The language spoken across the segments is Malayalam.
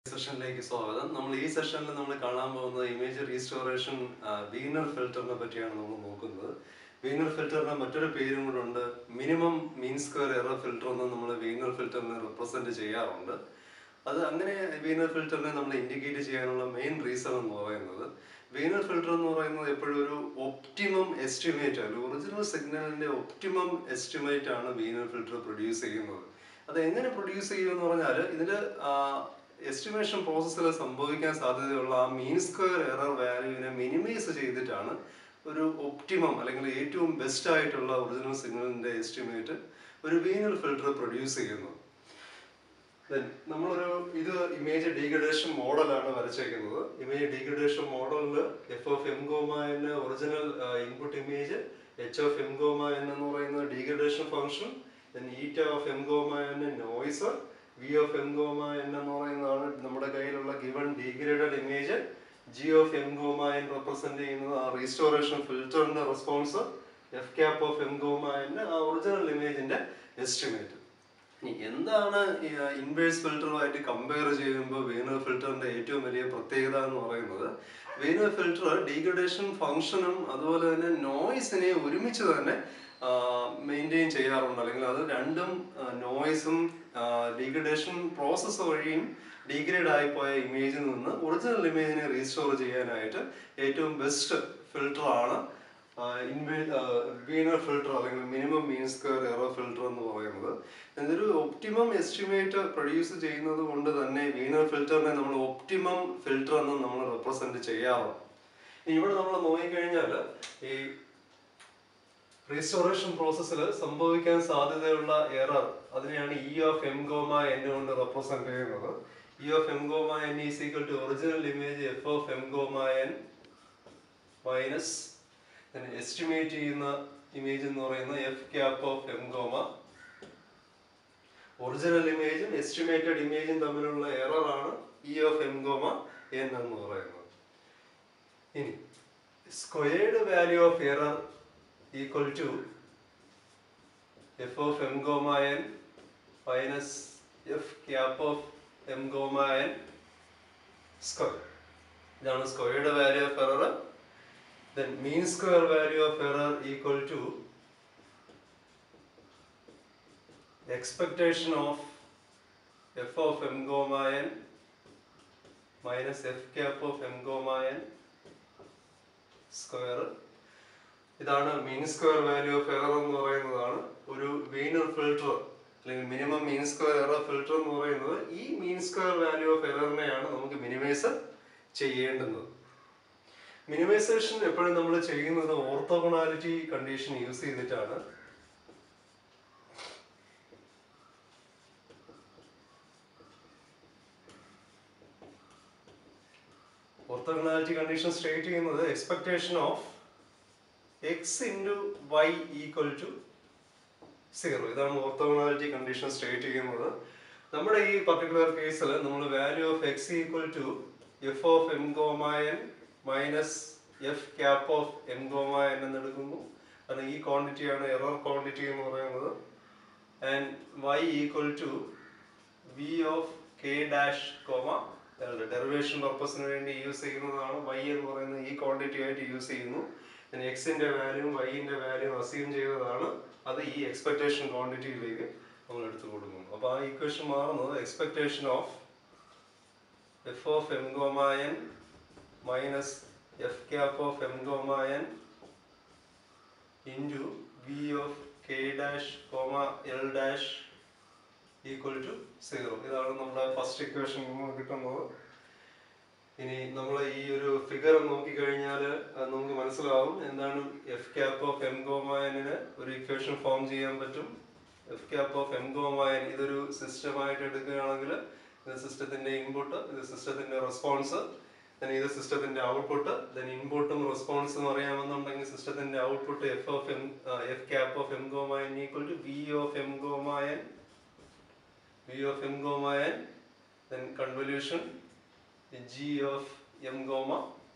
സെഷനിലേക്ക് സ്വാഗതം നമ്മൾ ഈ സെഷനിൽ നമ്മൾ കാണാൻ പോകുന്നത് ഇമേജ് റീസ്റ്റോറേഷൻ വീനർ ഫിൽറ്ററിനെ പറ്റിയാണ് നമ്മൾ നോക്കുന്നത് വീനർ ഫിൽറ്ററിന് മറ്റൊരു പേരും കൂടെ ഉണ്ട് minimum mean square error filter എന്ന് നമ്മൾ വീനർ ഫിൽറ്ററിനെ റിപ്രസെന്റ് ചെയ്യാറുണ്ട് അത് അങ്ങനെ വീനർ ഫിൽറ്ററിനെ നമ്മൾ ഇൻഡിക്കേറ്റ് ചെയ്യാനുള്ള മെയിൻ റീസൺ എന്ന് പറയുന്നത് വീനർ ഫിൽറ്റർ എന്ന് പറയുന്നത് എപ്പോഴും ഒരു ഒപ്റ്റിമം എസ്റ്റിമേറ്റ് ആണ് ഒറിജിനൽ സിഗ്നലിന്റെ ഒപ്റ്റിമം എസ്റ്റിമേറ്റ് ആണ് വീനർ ഫിൽറ്റർ പ്രൊഡ്യൂസ് ചെയ്യുന്നത് അത് എങ്ങനെ പ്രൊഡ്യൂസ് ചെയ്യുമെന്ന് പറഞ്ഞാൽ ഇതിൽ എസ്റ്റിമേഷൻ പ്രോസസ്സിൽ സംഭവിക്കാൻ സാധ്യതയുള്ള ആ മീൻ സ്ക്വയർ എറർ വാല്യൂവിനെ മിനിമൈസ് ചെയ്തിട്ടാണ് ഒരു ഒപ്റ്റിമം അല്ലെങ്കിൽ ഏറ്റവും ബെസ്റ്റ് ആയിട്ടുള്ള ഒറിജിനൽ സിഗ്നലിന്റെ എസ്റ്റിമേറ്റ് ഒരു വീനർ ഫിൽറ്റർ പ്രൊഡ്യൂസ് ചെയ്യുന്നത് Then നമ്മളൊരു ഇത് ഇമേജ് ഡീഗ്രഡേഷൻ മോഡലാണ് വരച്ചേക്കുന്നത് ഇമേജ് ഡീഗ്രഡേഷൻ മോഡലിൽ എഫ് ഓഫ് എം ഗോമ എന്ന original input image h of m comma എന്ന് പറയുന്ന degradation function eta of m comma എന്ന noise v of m comma എന്ന് പറയുന്നതാണ് നമ്മുടെ കയ്യിലുള്ള given degraded image g of m comma എന്ന് റെപ്രസെന്റ് ചെയ്യുന്നത് ആ റീസ്റ്റോറേഷൻ ഫിൽറ്ററിന്റെ response f cap of m comma എന്ന ആ ഒറിജിനൽ ഇമേജിന്റെ എസ്റ്റിമേറ്റ് ഇനി എന്താണ് ഇൻവേഴ്സ് ഫിൽറ്ററുമായിട്ട് കമ്പയർ ചെയ്യുമ്പോൾ വീനർ ഫിൽറ്ററിന്റെ ഏറ്റവും വലിയ പ്രത്യേകത എന്ന് പറയുന്നത് വീനർ ഫിൽറ്റർ ഡീഗ്രഡേഷൻ ഫംഗ്ഷനും അതുപോലെ തന്നെ നോയ്സിനെ ഒരുമിച്ച് തന്നെ മെയിൻറ്റെയിൻ ചെയ്യാറുണ്ട് അല്ലെങ്കിൽ അത് രണ്ടും നോയ്സും ഡീഗ്രഡേഷൻ പ്രോസസ്സ് വഴിയും ഡീഗ്രേഡ് ആയിപ്പോയ ഇമേജിൽ നിന്ന് ഒറിജിനൽ ഇമേജിനെ റീസ്റ്റോർ ചെയ്യാനായിട്ട് ഏറ്റവും ബെസ്റ്റ് ഫിൽറ്റർ ആണ് വീനർ ഫിൽറ്റർ അല്ലെങ്കിൽ minimum mean square error filter എന്ന് പറയുന്നത് ഇതൊരു ഒപ്റ്റിമം എസ്റ്റിമേറ്റ് പ്രൊഡ്യൂസ് ചെയ്യുന്നത് കൊണ്ട് തന്നെ വീനർ ഫിൽറ്ററിനെ നമ്മൾ ഒപ്റ്റിമം ഫിൽറ്റർ എന്ന് നമ്മൾ റെപ്രസെന്റ് ചെയ്യാറുണ്ട് ഇനി ഇവിടെ നമ്മൾ നോക്കിക്കഴിഞ്ഞാൽ ഈ റീസ്റ്റോറേഷൻ പ്രോസസ്സിൽ സംഭവിക്കാൻ സാധ്യതയുള്ള എറർ അതിനെയാണ് e of m comma n കൊണ്ട് റെപ്രസെന്റ് ചെയ്യുന്നത് e of m comma n is equal to original image f of m comma n minus estimate ചെയ്യുന്ന ഇമേജ് എന്ന് പറയുന്നത് f cap of m comma original ഇമേജും എസ്റ്റിമേറ്റഡ് ഇമേജും തമ്മിലുള്ള എറർ ആണ് e of m comma n എന്ന് പറയുന്നത് ഇനി squared value of error equal to f of m comma n minus f cap of m comma N square ഇതാണ് squared value of error then mean square value of error equal to expectation of f of m comma n minus f cap of m comma n square ഇതാണ് mean square value of error എന്ന് പറയുന്നതാണ് ഒരു വീനർ ഫിൽട്ടർ അല്ലെങ്കിൽ minimum mean square error filter എന്ന് പറയുന്നത് ഈ മീൻ സ്ക്വയർ വാല്യൂ ഓഫ് എററിനെയാണ് നമുക്ക് മിനിമൈസ് ചെയ്യേണ്ടുന്നത് മിനിമൈസേഷൻ എപ്പോഴും നമ്മൾ ചെയ്യുന്നത് ഓർത്തോഗണാലിറ്റി കണ്ടീഷൻ യൂസ് ചെയ്തിട്ടാണ് ഓർത്തോഗണാലിറ്റി കണ്ടീഷൻ സ്റ്റേറ്റ് ചെയ്യുന്നത് expectation of x into y equal to zero ഇതാണ് ഓർത്തോഗണാലിറ്റി കണ്ടീഷൻ സ്റ്റേറ്റ് ചെയ്യുന്നത് നമ്മുടെ ഈ പർട്ടിക്കുലർ കേസിൽ നമ്മൾ value of x equal to f of m comma n minus f cap of m comma n എന്നെടുക്കുന്നു കാരണം ഈ ക്വാണ്ടിറ്റിയാണ് എറർ ക്വാണ്ടിറ്റി എന്ന് പറയുന്നത് and y equal to v of k dash comma derivation പർപ്പസിന് വേണ്ടി യൂസ് ചെയ്യുന്നതാണ് വൈ എന്ന് പറയുന്നത് ഈ ക്വാണ്ടിറ്റി ആയിട്ട് യൂസ് ചെയ്യുന്നു എക്സിന്റെ വാല്യൂ വൈന്റെ വാല്യൂ അസ്യൂം ചെയ്തതാണ് അത് ഈ എക്സ്പെക്ടേഷൻ ക്വാണ്ടിറ്റിയിലേക്ക് നമ്മൾ എടുത്തു കൊടുക്കുന്നു അപ്പോൾ ആ ഇക്വേഷൻ മാറുന്നത് expectation of f of m comma n minus f cap of m comma n into v of k dash comma l dash equal to zero ഇതാണ് നമ്മുടെ ഫസ്റ്റ് ഇക്വേഷൻ കിട്ടുന്നത് ഇനി നമ്മൾ ഈ ഒരു ഫിഗർ നോക്കിക്കഴിഞ്ഞാൽ നമുക്ക് മനസ്സിലാവും എന്താണ് എഫ് ക്യാപ്പ് ഓഫ് എം ഗോമായനിന് ഒരു ഇക്വേഷൻ ഫോം ചെയ്യാൻ പറ്റും f cap of m comma n ഇതൊരു സിസ്റ്റമായിട്ട് എടുക്കുകയാണെങ്കിൽ ഇത് സിസ്റ്റത്തിന്റെ ഇൻപുട്ട് ഇത് സിസ്റ്റത്തിന്റെ റെസ്പോൺസ് ദെൻ ഇത് സിസ്റ്റത്തിന്റെ ഔട്ട്പുട്ട് ദെൻ ഇൻപുട്ടും റെസ്പോൺസും അറിയാമെന്നുണ്ടെങ്കിൽ സിസ്റ്റത്തിന്റെ output f of m f cap of m comma n equal to v of m comma n v of m comma n then convolution g of m comma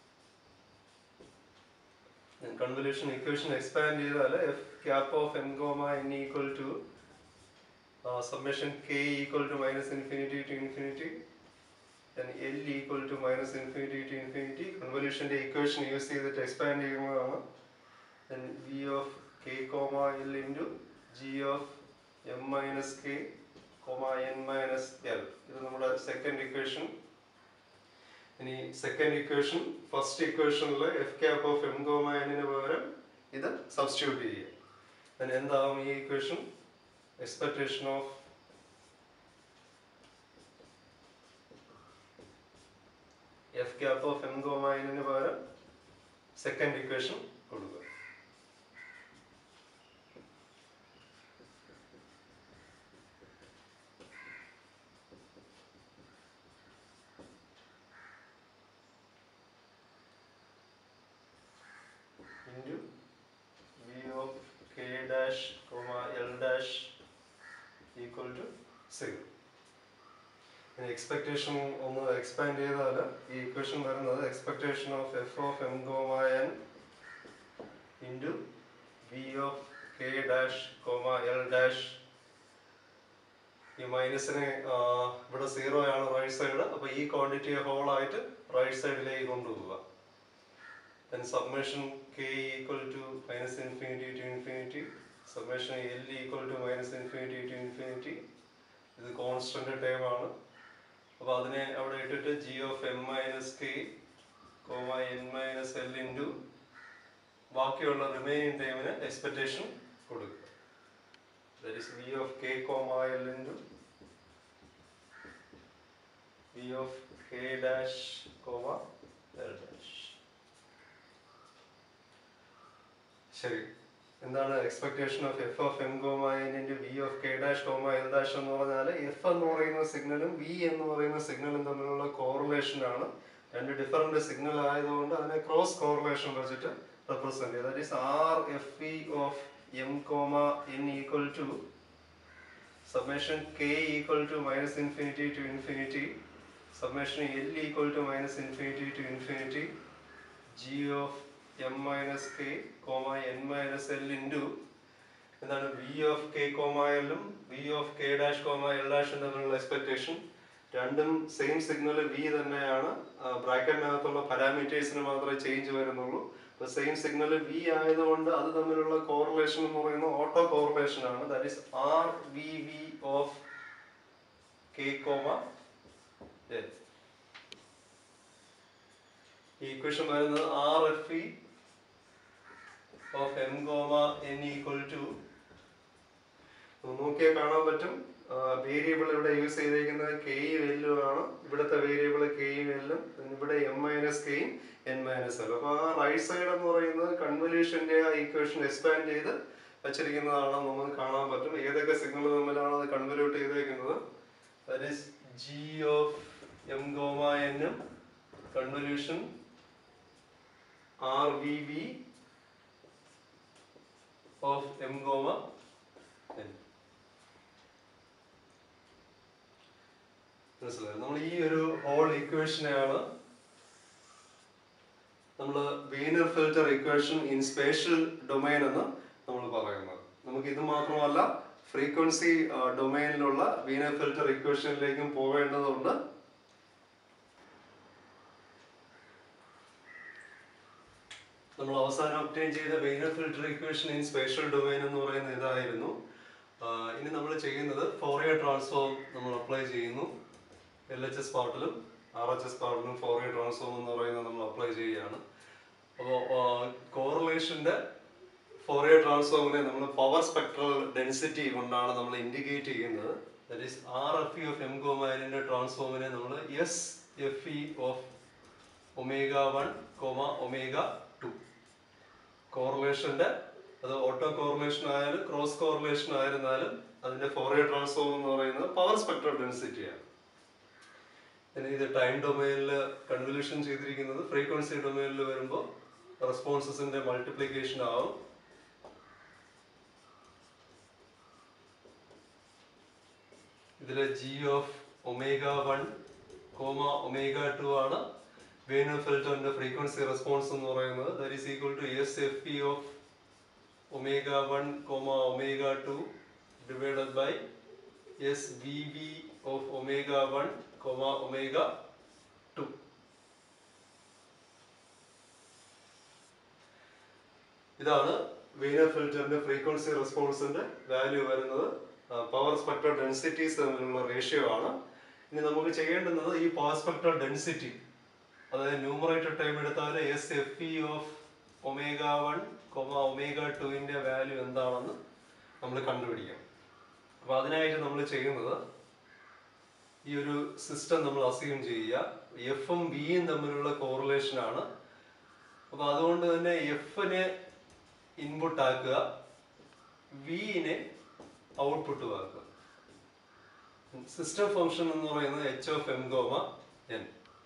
convolution equation expand ചെയ്താൽ f cap of m comma n equal to summation k equal to minus infinity to infinity then L equal to minus infinity to infinity കൺവല്യൂഷൻ്റെ ഇക്വേഷൻ യൂസ് ചെയ്തിട്ട് എക്സ്പാൻഡ് ചെയ്യുന്നതാണ് then V of k comma L into G of m minus k comma n minus L ഇത് നമ്മുടെ സെക്കൻഡ് ഇക്വേഷൻ ഇനി സെക്കൻഡ് ഇക്വേഷൻ ഫസ്റ്റ് ഇക്വേഷനിൽ f cap of m comma എന്നിന് പകരം ഇത് സബ്സ്റ്റിറ്റ്യൂട്ട് ചെയ്യുക then എന്താവും ഈ equation expectation of f cap of m comma എന്നിന് പകരം സെക്കൻഡ് ഇക്വേഷൻ കൊടുക്കുക into v of k dash comma l dash equal to 0 ഇനി എക്സ്പെക്ടേഷൻ ഒന്ന് എക്സ്പാൻഡ് ചെയ്താൽ ഈ ഇക്വേഷൻ വരുന്നത് expectation of f of m comma n into v of k dash comma l dash ഈ മൈനസിന് ഇവിടെ സീറോ ആണ് റൈറ്റ് സൈഡ് അപ്പോൾ ഈ ക്വാണ്ടിറ്റിയെ ഹോൾ ആയിട്ട് റൈറ്റ് സൈഡിലേക്ക് കൊണ്ടുപോവുക then summation k equal to minus infinity to infinity summation l equal to minus infinity to infinity ഇത് കോൺസ്റ്റന്റ് ടേം ആണ് അപ്പോൾ അതിനെ അവിടെ ഇട്ടിട്ട് g of m minus k comma n minus l into ബാക്കിയുള്ള റിമൈനിങ് ടൈമിന് എക്സ്പെക്ടേഷൻ കൊടുക്കുക that is v of k comma l into v of k dash comma l dash ശരി എന്താണ് expectation of f of m comma n into v of k dash comma l dash എന്ന് പറഞ്ഞാൽ എഫ് എന്ന് പറയുന്ന സിഗ്നലും വി എന്ന് പറയുന്ന സിഗ്നലും തമ്മിലുള്ള കോറിലേഷൻ ആണ് രണ്ട് ഡിഫറെന്റ് സിഗ്നൽ ആയതുകൊണ്ട് അതിനെ ക്രോസ് കോറിലേഷൻ വെച്ചിട്ട് റെപ്രസെന്റ് ചെയ്യും that is r f v of m comma n equal to summation k equal to minus infinity to infinity summation l equal to minus infinity to infinity g of m minus k comma n minus l into എന്താണ് വി ഓഫ് കെ കോമ എല്ലും v of k dash comma l ഡാഷും തമ്മിലുള്ള എക്സ്പെക്ടേഷൻ രണ്ടും സെയിം സിഗ്നൽ വി തന്നെയാണ് ബ്രാക്കറ്റിനകത്തുള്ള പാരാമീറ്റേഴ്സിന് മാത്രമേ ചേഞ്ച് വരുന്നുള്ളൂ അപ്പോൾ സെയിം സിഗ്നൽ വി ആയതുകൊണ്ട് അത് തമ്മിലുള്ള കോറിലേഷൻ എന്ന് പറയുന്നത് ഓട്ടോ കോറിലേഷൻ ആണ് that is r V V of k comma l ഈ ഇക്വേഷൻ വരുന്നത് r f E of m comma n equal to നോക്കിയാൽ കാണാൻ പറ്റും വേരിയബിൾ ഇവിടെ യൂസ് ചെയ്തേക്കുന്നത് കെയും എല്ലും ആണ് ഇവിടുത്തെ വേരിയബിൾ കെയും എല്ലും ഇവിടെ എം മൈനസ് കെയും എൻ മൈനസ് എൽ അപ്പോൾ ആ റൈറ്റ് സൈഡ് എന്ന് പറയുന്നത് കൺവല്യൂഷന്റെ ആ ഇക്വേഷൻ എക്സ്പാൻഡ് ചെയ്ത് വച്ചിരിക്കുന്നതാണെന്ന് നമുക്ക് കാണാൻ പറ്റും ഏതൊക്കെ സിഗ്നൽ തമ്മിലാണ് അത് കൺവല്യൂട്ട് ചെയ്തേക്കുന്നത് that is g of m comma എന്നും convolution r V V of m comma n മനസ്സിലായി നമ്മൾ ഈ ഒരു ഹോൾ ഇക്വേഷനെയാണ് നമ്മൾ Wiener filter equation in spatial domain എന്ന് നമ്മൾ പറയുന്നത് നമുക്ക് ഇത് മാത്രമല്ല ഫ്രീക്വൻസി ഡൊമൈനിലുള്ള വീനർ ഫിൽറ്റർ ഇക്വേഷനിലേക്കും പോകേണ്ടതുണ്ട് നമ്മൾ അവസാനം ഒപ്റ്റൈൻ ചെയ്ത Wiener filter equation in spatial domain എന്ന് പറയുന്ന ഇതായിരുന്നു ആഹ് ഇനി നമ്മൾ ചെയ്യുന്നത് ഫോറിയർ ട്രാൻസ്ഫോം നമ്മൾ അപ്ലൈ ചെയ്യുന്നു L H S പാർട്ടിലും R H S പാർട്ടിലും ഫോറിയർ ട്രാൻസ്ഫോം എന്ന് പറയുന്നത് നമ്മൾ അപ്ലൈ ചെയ്യുകയാണ് അപ്പോൾ കോറിലേഷൻ്റെ ഫോറിയർ ട്രാൻസ്ഫോമിനെ നമ്മൾ പവർ സ്പെക്ട്രൽ ഡെൻസിറ്റി കൊണ്ടാണ് നമ്മൾ ഇൻഡിക്കേറ്റ് ചെയ്യുന്നത് that is r f E of m കോമാനിൻ്റെ ട്രാൻസ്ഫോമിനെ നമ്മൾ s F E of omega one comma omega two കോറിലേഷന്റെ അത് ഓട്ടോ കോറിലേഷൻ ആയാലും ക്രോസ് കോറിലേഷൻ ആയിരുന്നാലും അതിന്റെ ഫോറിയർ ട്രാൻസ്ഫോം എന്ന് പറയുന്നത് പവർ സ്പെക്ട്രൽ ഡെൻസിറ്റിയാണ് ഇനി ഇത് ടൈം ഡൊമൈനിൽ കൺവല്യൂഷൻ ചെയ്തിരിക്കുന്നത് ഫ്രീക്വൻസി ഡൊമൈനിൽ വരുമ്പോൾ റെസ്പോൺസസിന്റെ മൾട്ടിപ്ലിക്കേഷൻ ആവും ഇതിലെ g of omega one comma omega two ആണ് വേണു ഫിൽറ്ററിന്റെ ഫ്രീക്വൻസി റെസ്പോൺസ് എന്ന് പറയുന്നത് that is equal to S f p of omega one comma omega two divided by S V V of omega one comma omega ഇതാണ് വെയിനർ ഫിൽറ്ററിന്റെ ഫ്രീക്വൻസി റെസ്പോൺസിന്റെ വാല്യൂ വരുന്നത് പവർ സ്പെക്ട്രൽ ഡെൻസിറ്റീസ് തമ്മിലുള്ള റേഷ്യോ ആണ് ഇനി നമുക്ക് ചെയ്യേണ്ടുന്നത് ഈ പവർ സ്പെക്ട്രൽ ഡെൻസിറ്റി അതായത് ന്യൂമറേറ്റർ ടൈം എടുത്താൽ s F E of omega one comma omega ടുവിന്റെ വാല്യൂ എന്താണെന്ന് നമ്മൾ കണ്ടുപിടിക്കാം അപ്പൊ അതിനായിട്ട് നമ്മൾ ചെയ്യുന്നത് ഈ ഒരു സിസ്റ്റം നമ്മൾ അസ്യൂം ചെയ്യുക എഫും ബിയും തമ്മിലുള്ള കോറിലേഷൻ ആണ് അപ്പൊ അതുകൊണ്ട് തന്നെ എഫിനെ ഇൻപുട്ട് ആക്കുക വിനെ ഔട്ട്പുട്ട് ആക്കുക സിസ്റ്റം ഫംഗ്ഷൻ എന്ന് പറയുന്നത് h of m comma n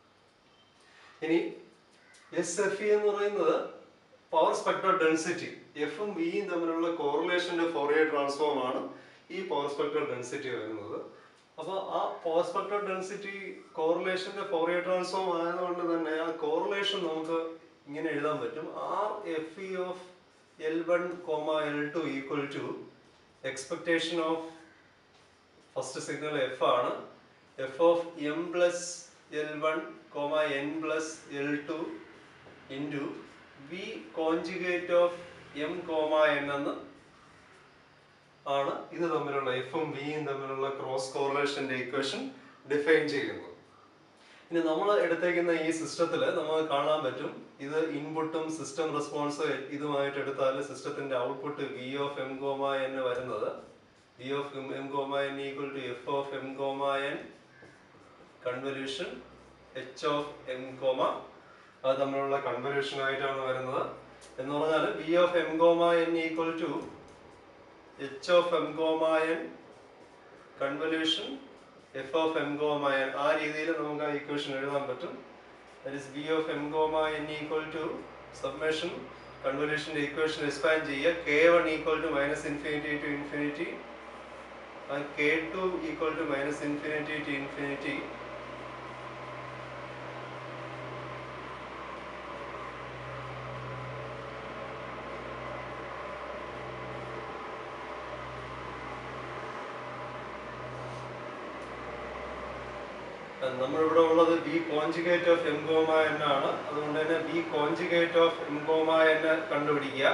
ഇനി എസ് എഫ് ഇ എന്ന് പറയുന്നത് പവർ സ്പെക്ട്രൽ ഡെൻസിറ്റി എഫും വിയും തമ്മിലുള്ള കോറിലേഷന്റെ ഫോറിയർ ട്രാൻസ്ഫോം ആണ് ഈ പവർ സ്പെക്ട്രൽ ഡെൻസിറ്റി വരുന്നത് അപ്പോൾ ആ പവർ സ്പെക്ട്രൽ ഡെൻസിറ്റി കോറിലേഷന്റെ ഫോറിയർ ട്രാൻസ്ഫോം ആയതുകൊണ്ട് തന്നെ ആ കോറിലേഷൻ നമുക്ക് ഇങ്ങനെ എഴുതാൻ പറ്റും r f E of L one comma L two equal to expectation of first signal f ആണ് f of m plus l one comma n plus l two into v conjugate of m comma n എന്ന് ആണ് ഇത് തമ്മിലുള്ള എഫും വിയും തമ്മിലുള്ള ക്രോസ് കോറിലേഷന്റെ ഇക്വേഷൻ ഡിഫൈൻ ചെയ്യുന്നത് ഇനി നമ്മൾ എടുത്തേക്കുന്ന ഈ സിസ്റ്റത്തിൽ നമുക്ക് കാണാൻ പറ്റും ഇത് ഇൻപുട്ടും സിസ്റ്റം റെസ്പോൺസ് ഇതുമായിട്ട് എടുത്താൽ സിസ്റ്റത്തിന്റെ output v of m comma n വരുന്നത് v of m comma n equal to f of m comma n convolution h of m comma അത് തമ്മിലുള്ള കൺവല്യൂഷൻ ആയിട്ടാണ് വരുന്നത് എന്ന് പറഞ്ഞാൽ v of m comma n equal to h of m comma n convolution f of m comma n ആ രീതിയിൽ നമുക്ക് ആ ഇക്വേഷൻ എഴുതാൻ പറ്റും that is v of m comma n equal to സബ്മേഷൻ കൺവല്യൂഷൻ്റെ equation expand ചെയ്യുക k one equal to minus infinity to infinity and k2 equal to minus infinity to infinity നമ്മളിവിടെ ഉള്ളത് b conjugate of m comma എന്നാണ് അതുകൊണ്ട് തന്നെ b conjugate of m comma എന്ന് കണ്ടുപിടിക്കുക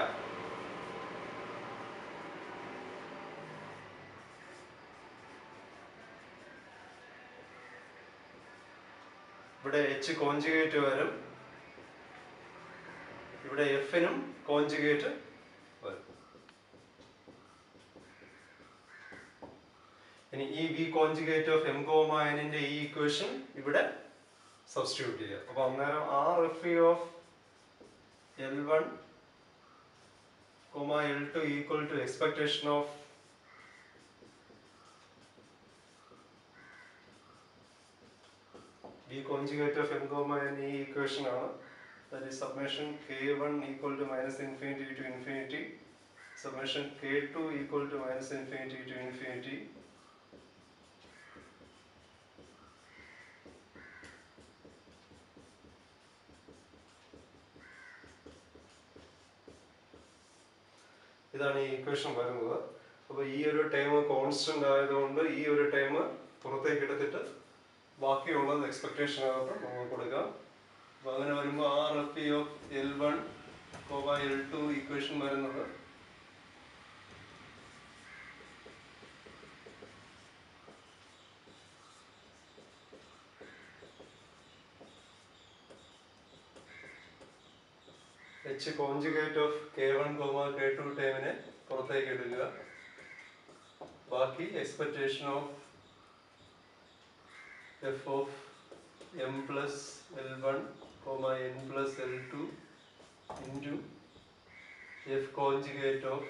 ഇവിടെ എച്ച് കോഞ്ചുഗേറ്റ് വരും ഇവിടെ എഫിനും കോഞ്ചുഗേറ്റ് വരും ഇനി ഈ വി കോഞ്ചുഗേറ്റ് ഓഫ് എം കോമായനിന്റെ ഈ ഇക്വേഷൻ ഇവിടെ സബ്സ്റ്റിറ്റ്യൂട്ട് ചെയ്യുക അപ്പൊ അന്നേരം r f E of L one comma L two equal to expectation of v conjugate of m comma n ഈ ഇക്വേഷൻ ആണ് that is summation k1 equal to minus infinity to infinity summation k2 equal to minus infinity to infinity ഇതാണ് ഈ ഇക്വേഷൻ വരുന്നത് അപ്പോൾ ഈ ഒരു ടൈം കോൺസ്റ്റന്റ് ആയതുകൊണ്ട് ഈ ഒരു ടൈം പുറത്തേക്ക് എടുത്തിട്ട് ബാക്കിയുള്ളത് എക്സ്പെക്ടേഷൻ ആകട്ടെ നമ്മൾ കൊടുക്കാം അപ്പൊ അങ്ങനെ വരുമ്പോൾ r f E of L one comma l two equation വരുന്നത് h conjugate of k one comma k two ടൈമിനെ പുറത്തേക്ക് എടുക്കുക ബാക്കി expectation of f of m plus l one comma n plus l two into f conjugate of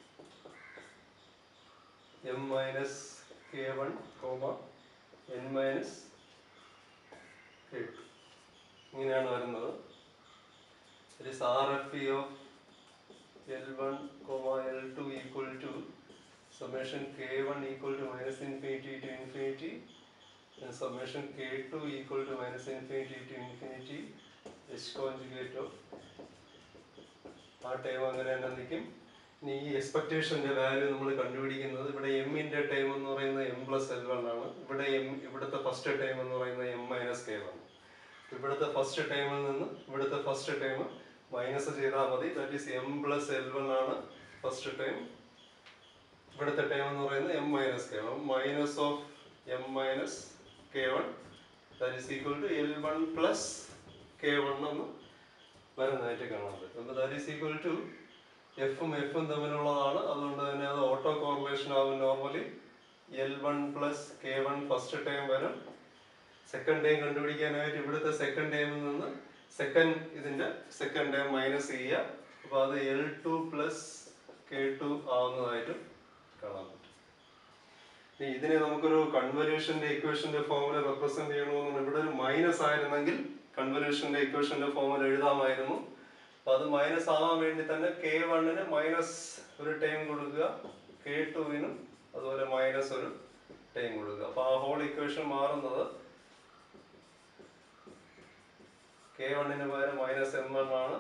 m minus k one comma n minus k two ഇങ്ങനെയാണ് വരുന്നത് It is RFE of L1, comma L2 equal to summation K1 equal to minus infinity to infinity and summation K2 equal to minus infinity to infinity H conjugate of ആ ടൈം അങ്ങനെ തന്നെ നിൽക്കും ഇനി ഈ എക്സ്പെക്ടേഷന്റെ വാല്യൂ നമ്മൾ കണ്ടുപിടിക്കുന്നത് ഇവിടെ എമ്മിന്റെ ടൈം എന്ന് പറയുന്നത് എം പ്ലസ് എൽ വൺ ആണ് ഇവിടെ എം ഇവിടുത്തെ ഫസ്റ്റ് ടൈം എന്ന് പറയുന്നത് എം മൈനസ് കെ വൺ ഇവിടുത്തെ ഫസ്റ്റ് ടൈമിൽ നിന്ന് ഇവിടുത്തെ ഫസ്റ്റ് ടൈം മൈനസ് ചെയ്താൽ മതി that is m plus l one ആണ് ഫസ്റ്റ് ടൈം ഇവിടുത്തെ ടൈം എന്ന് പറയുന്നത് m minus k one minus of m minus k one that is equal to l one plus k one എന്ന് വരുന്നതായിട്ട് കാണാൻ പറ്റും അപ്പോൾ ദാറ്റ് ഈസ് ഈക്വൽ ടു എഫും എഫും തമ്മിലുള്ളതാണ് അതുകൊണ്ട് തന്നെ അത് ഓട്ടോ കോറിലേഷൻ ആകും normally l one plus k one first time വരും സെക്കൻഡ് ടൈം കണ്ടുപിടിക്കാനായിട്ട് ഇവിടുത്തെ സെക്കൻഡ് ടൈമിൽ നിന്ന് സെക്കൻഡ് ഇതിന്റെ സെക്കൻഡ് ടൈം മൈനസ് ചെയ്യുക അപ്പോൾ അത് L two plus K two ആവുന്നതായിട്ടും കാണാൻ പറ്റും ഇനി ഇതിനെ നമുക്കൊരു കൺവല്യൂഷന്റെ ഇക്വേഷന്റെ ഫോമിൽ റെപ്രസെന്റ് ചെയ്യണമെന്ന് ഇവിടെ ഒരു മൈനസ് ആയിരുന്നെങ്കിൽ കൺവല്യൂഷന്റെ ഇക്വേഷന്റെ ഫോമിൽ എഴുതാമായിരുന്നു അപ്പൊ അത് മൈനസ് ആവാൻ വേണ്ടി തന്നെ കെ വണ്ണിന് മൈനസ് ഒരു ടൈം കൊടുക്കുക കെ ടുവിനും അതുപോലെ മൈനസ് ഒരു ടൈം കൊടുക്കുക അപ്പൊ ആ ഹോൾ ഇക്വേഷൻ മാറുന്നത് കെ വണ്ണിന് പകരം മൈനസ് എം വൺ ആണ്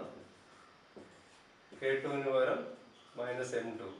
കെ ടുവിന് പകരം മൈനസ് എം ടു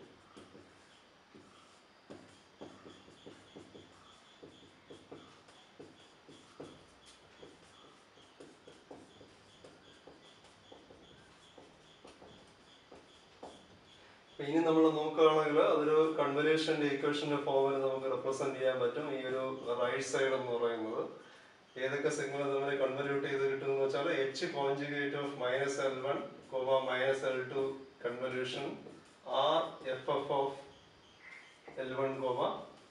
അപ്പൊ ഇനി നമ്മൾ നോക്കുകയാണെങ്കിൽ അതൊരു കൺവല്യൂഷന്റെ ഈക്വേഷന്റെ ഫോമിൽ നമുക്ക് റെപ്രസെന്റ് ചെയ്യാൻ പറ്റും ഈ ഒരു റൈറ്റ് സൈഡ് എന്ന് പറയുന്നത് ഏതൊക്കെ സിഗ്നൽ നമ്മൾ കൺവല്യൂട്ട് ചെയ്ത് കിട്ടുമെന്ന് വെച്ചാൽ H conjugate of minus L one comma minus L two convolution R F F of L one comma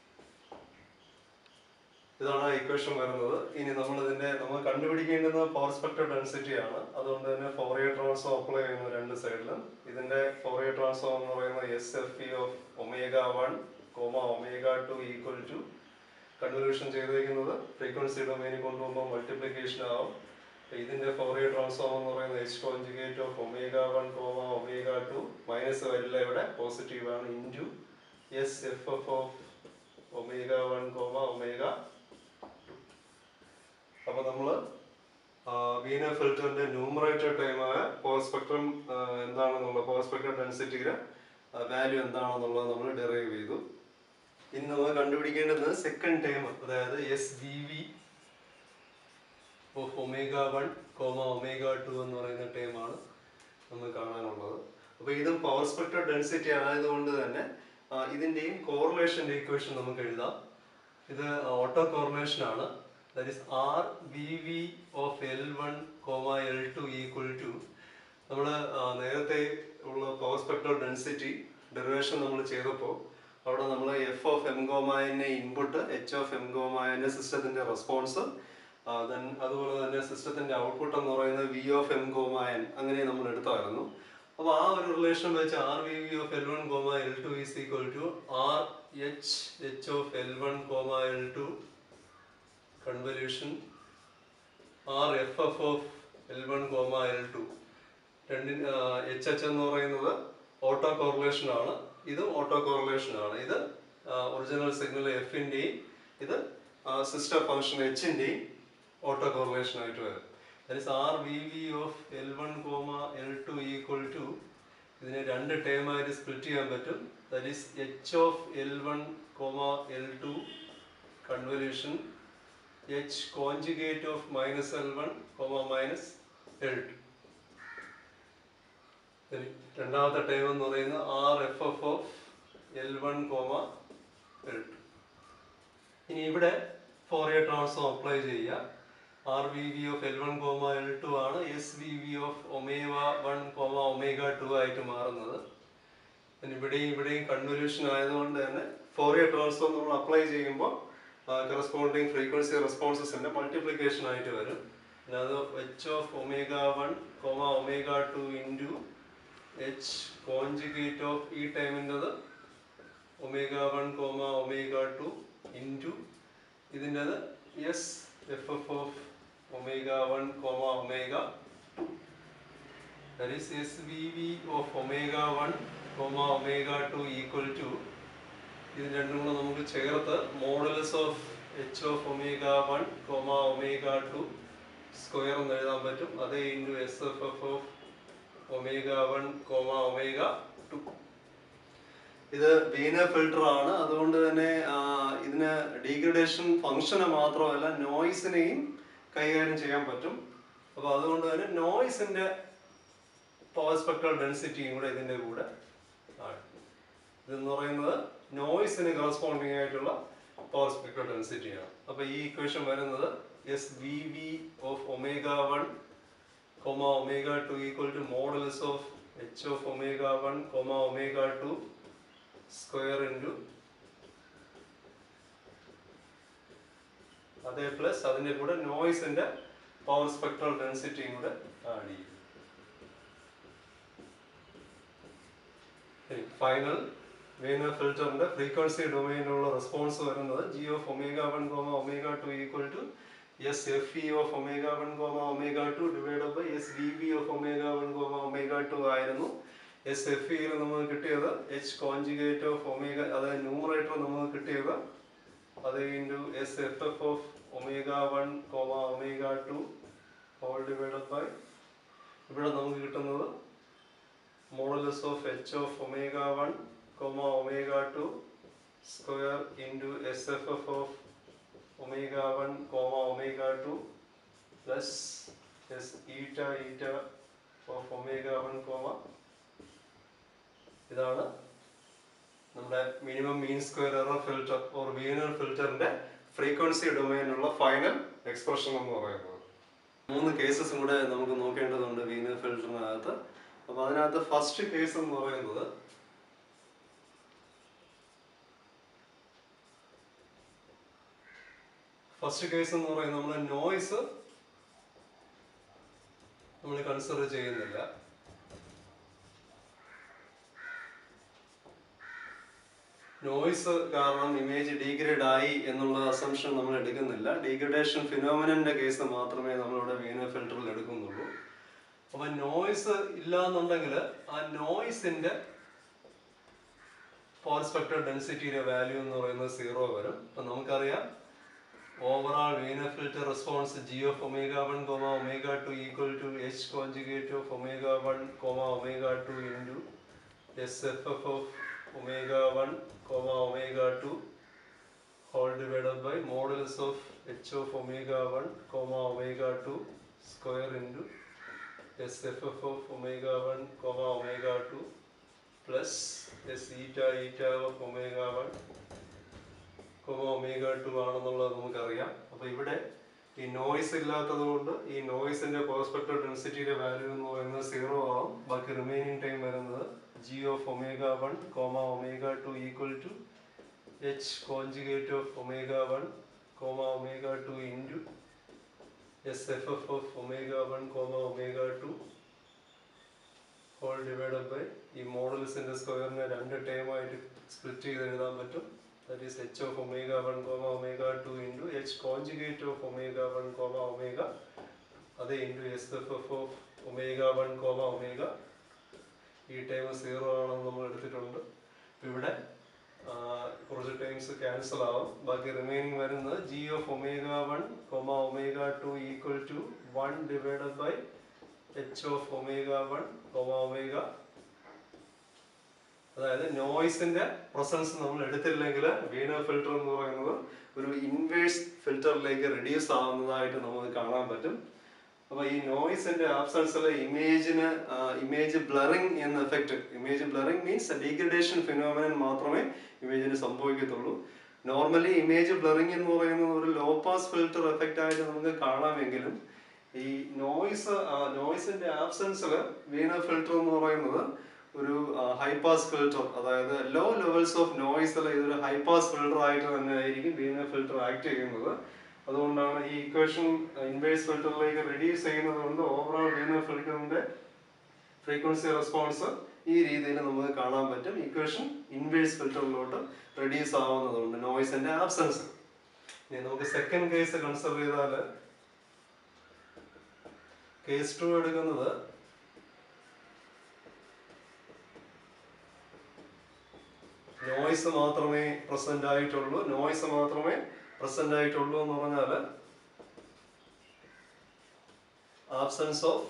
ഇതാണ് ഇക്വേഷൻ വരുന്നത് ഇനി നമ്മൾ ഇതിന്റെ നമ്മൾ കണ്ടുപിടിക്കേണ്ടുന്ന പവർ സ്പെക്ട്രൽ ഡെൻസിറ്റി ആണ് അതുകൊണ്ട് തന്നെ ഫോറിയർ ട്രാൻസ്ഫോം അപ്ലൈ ചെയ്യുന്നു രണ്ട് സൈഡിലും ഇതിന്റെ ഫോറിയർ ട്രാൻസ്ഫോം എന്ന് പറയുന്നത് S F E of omega one comma omega two equal to convolution ചെയ്തിരിക്കുന്നത് ഫ്രീക്വൻസി ഡൊമൈനിൽ കൊണ്ടുപോകുമ്പോൾ മൾട്ടിപ്ലിക്കേഷൻ ആവും അപ്പൊ ഇതിന്റെ ഫോറിയർ ട്രാൻസ്ഫോം എന്ന് പറയുന്നത് H conjugate of omega one comma omega to minus വരില്ല ഇവിടെ പോസിറ്റീവ് ആണ് into S F F of omega one comma omega അപ്പൊ നമ്മള് വീന ഫിൽറ്ററിന്റെ ന്യൂമറേറ്റർ ടൈമായ പവർ സ്പെക്ട്രം എന്താണെന്നുള്ള പവർ സ്പെക്ട്രം ഡെൻസിറ്റിയുടെ വാല്യൂ എന്താണെന്നുള്ളത് നമ്മൾ ഡെറൈവ് ചെയ്തു ഇനി നമ്മൾ കണ്ടുപിടിക്കേണ്ടത് സെക്കൻഡ് ടൈം അതായത് S V V of omega one comma omega to എന്ന് പറയുന്ന ടൈമാണ് നമ്മൾ കാണാനുള്ളത് അപ്പോൾ ഇതും പവർ സ്പെക്ട്രം ഡെൻസിറ്റി ആയതുകൊണ്ട് തന്നെ ആ, ഇതിന്റെയും കോറിലേഷന്റെ ഇക്വേഷൻ നമുക്ക് എഴുതാം ഇത് ഓട്ടോ കോറിലേഷൻ ആണ് that is R V V of L one comma L two equal to നമ്മൾ നേരത്തെ ഉള്ള പവർ സ്പെക്ട്രൽ ഡെൻസിറ്റി ഡെറിവേഷൻ നമ്മൾ ചെയ്തപ്പോൾ അവിടെ നമ്മൾ എഫ് ഓഫ് എം ഗോമായന്റെ ഇൻപുട്ട് എച്ച് ഓഫ് എം ഗോമായന്റെ സിസ്റ്റത്തിന്റെ റെസ്പോൺസ് ദെൻ അതുപോലെ തന്നെ സിസ്റ്റത്തിന്റെ ഔട്ട്പുട്ട് എന്ന് പറയുന്നത് വി ഓഫ് എം ഗോമായൻ അങ്ങനെ നമ്മൾ എടുത്തായിരുന്നു അപ്പോൾ ആ ഒരു റിലേഷൻ വെച്ച് R V V of L one comma L two is equal to R H H of L one comma L two convolution R F F of L one comma L two രണ്ടിന് എച്ച് എച്ച് എന്ന് പറയുന്നത് ഓട്ടോ കോറിലേഷൻ ആണ് ഇതും ഓട്ടോ കോറിലേഷൻ ആണ് ഇത് ഒറിജിനൽ സിഗ്നൽ എഫിൻ്റെയും ഇത് സിസ്റ്റർ ഫംഗ്ഷൻ എച്ചിൻ്റെയും ഓട്ടോ കോറിലേഷൻ ആയിട്ട് വരും that R V V of L one comma L two equal to ഇതിനെ രണ്ട് ടേം ആയിട്ട് സ്പ്ലിറ്റ് ചെയ്യാൻ പറ്റും that is H of L one comma L two convolution H conjugate of minus L one comma minus L two രണ്ടാമത്തെ ടൈം എന്ന് പറയുന്നത് R F F of L one comma L two ഇനി ഇവിടെ ഫോറിയർ ട്രാൻസ്ഫോം അപ്ലൈ ചെയ്യുക R V V of L one comma L two ആണ് S V V of omega one comma omega two ആയിട്ട് മാറുന്നത് പിന്നെ ഇവിടെയും ഇവിടെയും കൺവല്യൂഷൻ ആയതുകൊണ്ട് തന്നെ ഫോറിയർ ട്രാൻസ്ഫോം നമ്മൾ അപ്ലൈ ചെയ്യുമ്പോൾ കറസ്പോണ്ടിങ് ഫ്രീക്വൻസി റെസ്പോൺസസിന്റെ മൾട്ടിപ്ലിക്കേഷൻ ആയിട്ട് വരും പിന്നെ അത് H of omega one comma omega two into H conjugate of ഈ ടൈമിൻ്റെത് omega one comma omega two into ഇതിൻ്റെത് S F F of omega one comma omega that is SVV of omega 1 comma omega 2 equal to ഇത് രണ്ടും കൂടെ നമുക്ക് ചേർത്ത് modulus of H of omega one comma omega two square എന്ന് എഴുതാൻ പറ്റും അതേ into S F F of omega one comma omega two ഇത് വീന ഫിൽട്ടർ ആണ് അതുകൊണ്ട് തന്നെ ആ, ഇതിന് ഡീഗ്രഡേഷൻ ഫംഗ്ഷന് മാത്രമല്ല നോയ്സിനെയും കൈകാര്യം ചെയ്യാൻ പറ്റും അപ്പോൾ അതുകൊണ്ട് തന്നെ നോയ്സിന്റെ പവർ സ്പെക്ട്രൽ ഡെൻസിറ്റിയും കൂടെ ഇതിന്റെ കൂടെ ആണ് ഇതെന്ന് പറയുന്നത് നോയ്സിന് കറസ്പോണ്ടിങ് ആയിട്ടുള്ള പവർ സ്പെക്ട്രൽ ഡെൻസിറ്റിയാണ് അപ്പൊ ഈ ഇക്വേഷൻ വരുന്നത് S V V of omega one comma omega two equal to modulus of H of omega one comma omega two square into അതേ പ്ലസ് അതിന്റെ കൂടെ നോയ്സിന്റെ പവർ സ്പെക്ട്രൽ ഡെൻസിറ്റിയും കൂടെ ആഡ് ചെയ്യും ഫൈനൽ വീന ഫിൽറ്ററിന്റെ ഫ്രീക്വൻസി ഡൊമൈനിലുള്ള റെസ്പോൺസ് വരുന്നത് G of omega one comma omega two equal to S F E of omega one comma omega two divide by S V B of omega one comma omega two ആയിരുന്നു എസ് എഫ് ഇയിൽ നമുക്ക് കിട്ടിയത് എച്ച് കോൺജുഗേറ്റ് ഓഫ് ഒമേഗ അതായത് ന്യൂമറേറ്റർ നമുക്ക് കിട്ടിയത് അത് into S F F of omega one comma omega two whole divide by ഇവിടെ നമുക്ക് കിട്ടുന്നത് modulus of H of omega one comma omega two square into S F F of omega one comma omega two plus S eta eta of omega one comma ഇതാണ് നമ്മുടെ minimum mean square error filter or Wiener ഫിൽറ്ററിന്റെ ഫ്രീക്വൻസി ഡൊമൈനുള്ള ഫൈനൽ എക്സ്പ്രഷൻ എന്ന് പറയുന്നത് മൂന്ന് കേസസും കൂടെ നമുക്ക് നോക്കേണ്ടതുണ്ട് വീനർ ഫിൽറ്ററിനകത്ത് അപ്പൊ അതിനകത്ത് ഫസ്റ്റ് കേസ് എന്ന് പറയുന്നത് ഫസ്റ്റ് കേസ് എന്ന് പറയുന്നത് നമ്മൾ നോയ്സ് നമ്മൾ കൺസിഡർ ചെയ്യുന്നില്ല നോയ്സ് കാരണം ഇമേജ് ഡീഗ്രേഡ് ആയി എന്നുള്ള അസംഷൻ നമ്മൾ എടുക്കുന്നില്ല ഡീഗ്രഡേഷൻ ഫിനോമിനന്റെ കേസ് മാത്രമേ നമ്മളിവിടെ വീനർ ഫിൽറ്ററിൽ എടുക്കുന്നുള്ളൂ അപ്പൊ നോയ്സ് ഇല്ല എന്നുണ്ടെങ്കിൽ ആ നോയ്സിന്റെ പവർ സ്പെക്ട്രൽ ഡെൻസിറ്റിയുടെ വാല്യൂ എന്ന് പറയുന്നത് സീറോ വരും അപ്പൊ നമുക്കറിയാം overall Wiener filter response G of omega one comma omega two equal to H conjugate of omega one comma omega two into S F F of omega one comma omega two whole divided by modulus of H of omega one comma omega two square into S F F of omega one comma omega two plus S eta eta of omega one comma omega two ആണെന്നുള്ളത് നമുക്കറിയാം അപ്പൊ ഇവിടെ ഈ നോയ്സ് ഇല്ലാത്തത് കൊണ്ട് ഈ നോയ്സിന്റെ പെർസ്പെക്ടീവ് ഡെൻസിറ്റിയുടെ വാല്യൂ എന്ന് പറയുന്നത് സീറോ ആവും ബാക്കി റിമൈനിങ് ടൈം വരുന്നത് G of omega one comma omega two equal to H conjugate of omega one comma omega two into S F F of omega one comma omega two whole divided by ഈ മോഡൽസിന്റെ സ്ക്വയറിനെ രണ്ട് ടേമായിട്ട് സ്പ്ലിറ്റ് ചെയ്ത് എഴുതാൻ പറ്റും that is h of omega 1 comma omega 2 into h conjugate of omega 1 comma omega അത് into S F F of omega one comma omega ഈ ടൈം സീറോ ആണെന്ന് നമ്മൾ എടുത്തിട്ടുണ്ട് ഇപ്പൊ ഇവിടെ ആ, കുറച്ച് ടൈംസ് ക്യാൻസൽ ആവും ബാക്കി റിമൈനിങ് വരുന്നത് G of omega one comma omega two equal to one divided by H of omega one comma omega അതായത് നോയ്സിന്റെ പ്രസൻസ് നമ്മൾ എടുത്തില്ലെങ്കിൽ വീണ ഫിൽറ്റർ എന്ന് പറയുന്നത് ഒരു ഇൻവേഴ്സ് ഫിൽറ്ററിലേക്ക് റെഡ്യൂസ് ആവുന്നതായിട്ട് നമുക്ക് കാണാൻ പറ്റും അപ്പൊ ഈ നോയ്സിന്റെ ആബ്സൻസിൽ ഇമേജിന് ഇമേജ് ബ്ലറിംഗ് എന്ന effect image blurring means degradation phenomenon മാത്രമേ ഇമേജിന് സംഭവിക്കത്തുള്ളൂ നോർമലി ഇമേജ് ബ്ലറിംഗ് എന്ന് പറയുന്നത് ഒരു ലോ പാസ് ഫിൽറ്റർ എഫക്റ്റ് ആയിട്ട് നമുക്ക് കാണാമെങ്കിലും ഈ നോയ്സ് നോയ്സിന്റെ ആബ്സൻസിൽ വീണ ഫിൽറ്റർ എന്ന് പറയുന്നത് ഒരു ഹൈ പാസ് ഫിൽറ്റർ അതായത് ലോ ലെവൽസ് ഓഫ് നോയ്സിൽ ഇതൊരു ഹൈ പാസ് ഫിൽറ്റർ ആയിട്ട് തന്നെ ആയിരിക്കും വീണ ഫിൽറ്റർ ആക്ട് ചെയ്യുന്നത് അതുകൊണ്ടാണ് ഈ ഇക്വേഷൻ ഇൻവേഴ്സ് ഫിൽറ്ററിലേക്ക് റെഡ്യൂസ് ചെയ്യുന്നത് കൊണ്ട് ഓവറോൾ വീണ ഫിൽറ്ററിന്റെ ഫ്രീക്വൻസി റെസ്പോൺസ് ഈ രീതിയിൽ നമുക്ക് കാണാൻ പറ്റും ഇക്വേഷൻ ഇൻവേഴ്സ് ഫിൽറ്ററിലോട്ട് റെഡ്യൂസ് ആവുന്നതുകൊണ്ട് നോയ്സിന്റെ ആബ്സൻസ് ഇനി നമുക്ക് സെക്കൻഡ് കേസ് കൺസിഡർ ചെയ്താൽ കേസ് ടു എടുക്കുന്നത് നോയ്സ് മാത്രമേ പ്രസന്റ് ആയിട്ടുള്ളൂ നോയ്സ് മാത്രമേ പ്രസന്റ് ആയിട്ടുള്ളൂ എന്ന് പറഞ്ഞാൽ ആബ്സൻസ് ഓഫ്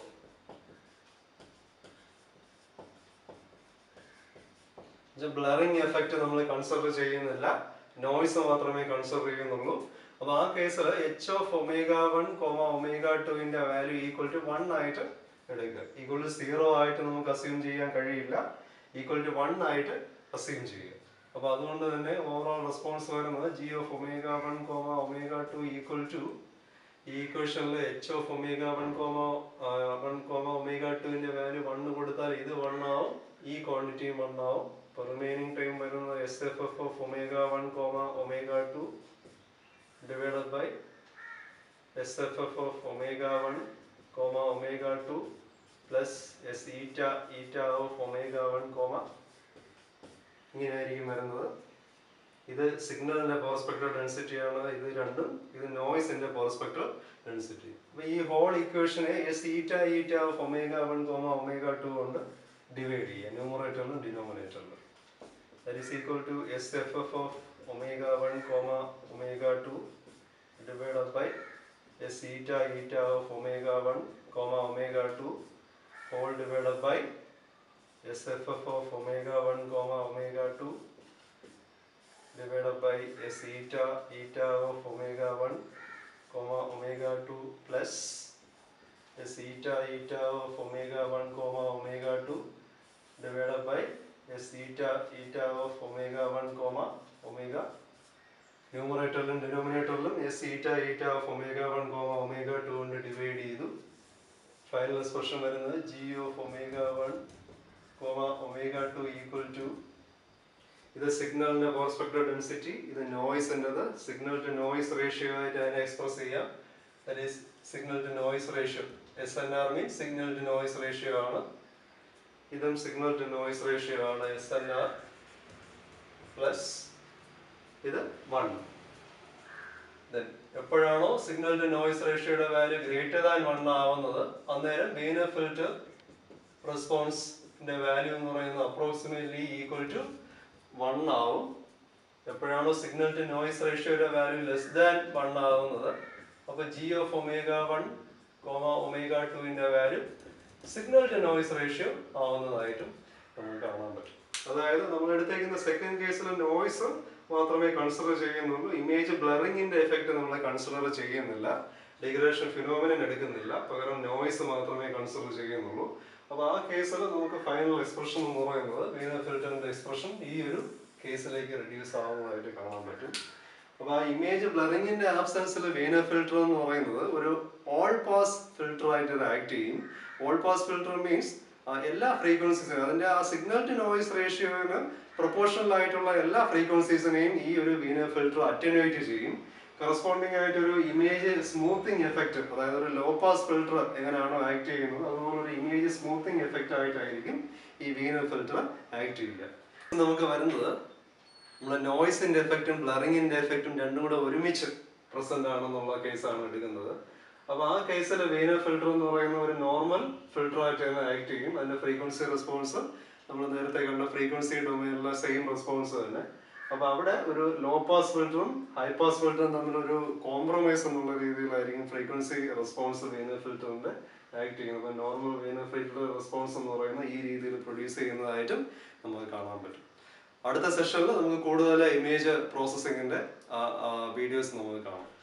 ബ്ലറിംഗ് എഫക്റ്റ് നമ്മൾ കൺസിഡർ ചെയ്യുന്നില്ല നോയ്സ് മാത്രമേ കൺസിഡർ ചെയ്യുന്നുള്ളൂ അപ്പൊ ആ കേസിൽ H of omega one comma omega ടുവിന്റെ വാല്യൂ ഈക്വൽ ടു വൺ ആയിട്ട് എടുക്കുക ഈക്വൽ ടു സീറോ ആയിട്ട് നമുക്ക് അസ്യൂം ചെയ്യാൻ കഴിയില്ല ഈക്വൽ ടു വൺ ആയിട്ട് അസ്യൂം ചെയ്യുക അപ്പൊ അതുകൊണ്ട് തന്നെ ഓവറോൾ റെസ്പോൺസ് വരുന്നത് G of omega one comma omega two equal to ഈ ഇക്വേഷനിൽ H of omega one comma one comma omega ടുവിന്റെ വാല്യൂ വൺ കൊടുത്താൽ ഇത് വൺ ആവും ഈ ക്വാണ്ടിറ്റിയും വൺ ആവും അപ്പോൾ റിമൈനിങ് ടൈം വരുന്നത് S F F of omega one comma omega two divided by S F F of omega one comma omega two plus S eta eta of omega one comma ഇങ്ങനെയായിരിക്കും വരുന്നത് ഇത് സിഗ്നലിന്റെ പവർ സ്പെക്ട്രൽ ഡെൻസിറ്റി ആണ് ഇത് രണ്ടും ഇത് നോയ്സിന്റെ പവർ സ്പെക്ട്രൽ ഡെൻസിറ്റി അപ്പൊ ഈ whole ഇക്വേഷനെ S eta eta of omega one comma omega two കൊണ്ട് ഡിവൈഡ് ചെയ്യുക ന്യൂമറേറ്ററിലും ഡിനോമിനേറ്ററിലും that is equal to SFF of omega 1 comma omega 2 divided by S eta eta of omega 1 comma omega 2 whole divided by SFF of omega 1 comma omega 2 divided by S eta eta of omega 1 comma omega 2 plus S eta eta of omega 1 comma omega 2 divided by S eta eta of omega 1 comma omega ന്യൂമറേറ്ററിലും ഡിനോമിനേറ്ററിലും S eta eta of omega one comma omega two കൊണ്ട് ഡിവൈഡ് ചെയ്തു ഫൈനൽ എക്സ്പ്രഷൻ വരുന്നത് G of omega one comma omega two equal to ഇത് സിഗ്നലിന്റെ പവർ സ്പെക്ട്രൽ ഡെൻസിറ്റി ഇത് നോയ്സിൻ്റെത് സിഗ്നൽ ടു നോയ്സ് റേഷ്യോ ആയിട്ട് അതിനെ എക്സ്പ്രസ് ചെയ്യാം that is signal to noise ratio S N R mean signal to noise ratio ആണ് ഇതും സിഗ്നൽ ടു നോയ്സ് റേഷ്യോ ആണ് എസ് എൻ ആർ പ്ലസ് ഇത് വൺ ദെൻ എപ്പോഴാണോ സിഗ്നൽ ടു നോയ്സ് റേഷ്യോയുടെ വാല്യൂ ഗ്രേറ്റർ ദാൻ വൺ ആവുന്നത് അന്നേരം വീനർ ഫിൽറ്റർ റെസ്പോൺസിന്റെ വാല്യൂ എന്ന് പറയുന്നത് അപ്രോക്സിമേറ്റ്ലി ഈക്വൽ ടു വൺ ആവും എപ്പോഴാണോ സിഗ്നൽ ടു നോയ്സ് റേഷ്യോയുടെ വാല്യൂ ലെസ് ദാൻ വൺ ആവുന്നത് അപ്പൊ G of omega one comma omega ടുവിന്റെ value signal to noise ratio ആവുന്നതായിട്ടും നമുക്ക് കാണാൻ പറ്റും അതായത് നമ്മൾ എടുത്തേക്കുന്ന സെക്കൻഡ് കേസിൽ നോയ്സ് മാത്രമേ കൺസിഡർ ചെയ്യുന്നുള്ളൂ ഇമേജ് ബ്ലറിങ്ങിന്റെ എഫക്റ്റ് നമ്മൾ കൺസിഡർ ചെയ്യുന്നില്ല ഡിഗ്രേഷൻ ഫിനോമിനൻ എടുക്കുന്നില്ല പകരം നോയ്സ് മാത്രമേ കൺസിഡർ ചെയ്യുന്നുള്ളൂ അപ്പൊ ആ കേസിൽ നമുക്ക് ഫൈനൽ എക്സ്പ്രഷൻ എന്ന് പറയുന്നത് വീനർ ഫിൽറ്ററിന്റെ എക്സ്പ്രഷൻ ഈ ഒരു കേസിലേക്ക് റെഡ്യൂസ് ആവുന്നതായിട്ട് കാണാൻ പറ്റും അപ്പൊ ആ ഇമേജ് ബ്ലറിങ്ങിന്റെ ആബ്സെൻസിൽ വീനർ ഫിൽറ്റർ എന്ന് പറയുന്നത് ഒരു ഓൾ പാസ് ഫിൽറ്റർ ആയിട്ട് ഇത് ആക്ട് ചെയ്യും ഓൾ പാസ് ഫിൽറ്റർ മീൻസ് എല്ലാ ഫ്രീക്വൻസീസും അതിന്റെ ആ സിഗ്നൽ ടു നോയ്സ് റേഷ്യോന് പ്രൊപ്പോർഷണൽ ആയിട്ടുള്ള എല്ലാ ഫ്രീക്വൻസീസിനെയും ഈ ഒരു വീനർ ഫിൽറ്റർ അറ്റനുവേറ്റ് ചെയ്യും കറസ്പോണ്ടിങ് ആയിട്ട് ഒരു ഇമേജ് സ്മൂത്തിങ് എഫക്റ്റ് അതായത് ഒരു ലോ പാസ് ഫിൽറ്റർ എങ്ങനെയാണോ ആക്ട് ചെയ്യുന്നത് അതുപോലെ ഒരു ഇമേജ് സ്മൂത്തിങ് എഫക്റ്റ് ആയിട്ടായിരിക്കും ഈ വീനർ ഫിൽറ്റർ ആക്ട് ചെയ്യുക നമുക്ക് വരുന്നത് നമ്മളെ നോയ്സിന്റെ എഫക്റ്റും ബ്ലറിങ്ങിന്റെ എഫക്റ്റും രണ്ടും കൂടെ ഒരുമിച്ച് പ്രസന്റ് ആണെന്നുള്ള കേസാണ് എടുക്കുന്നത് അപ്പൊ ആ കേസിൽ വീനർ ഫിൽറ്റർ എന്ന് പറയുന്ന ഒരു നോർമൽ ഫിൽറ്റർ ആയിട്ട് തന്നെ ആക്ട് ചെയ്യും അതിന്റെ ഫ്രീക്വൻസി റെസ്പോൺസ് നമ്മൾ നേരത്തെ കണ്ട ഫ്രീക്വൻസി ഡൊമൈനിലെ സെയിം റെസ്പോൺസ് തന്നെ അപ്പൊ അവിടെ ഒരു ലോ പാസ് ഫിൽറ്ററും ഹൈ പാസ് ഫിൽറ്ററും തമ്മിലൊരു കോംപ്രമൈസ് എന്നുള്ള രീതിയിലായിരിക്കും ഫ്രീക്വൻസി റെസ്പോൺസ് വീനർ ഫിൽറ്ററിന്റെ ആക്ട് ചെയ്യുന്നത് അപ്പൊ നോർമൽ വീനർ ഫിൽറ്റർ റെസ്പോൺസ് എന്ന് പറയുന്നത് ഈ രീതിയിൽ പ്രൊഡ്യൂസ് ചെയ്യുന്നതായിട്ടും നമുക്ക് കാണാൻ പറ്റും അടുത്ത സെഷനിൽ നമുക്ക് കൂടുതൽ ഇമേജ് പ്രോസസ്സിങ്ങിന്റെ വീഡിയോസ് നമുക്ക് കാണാം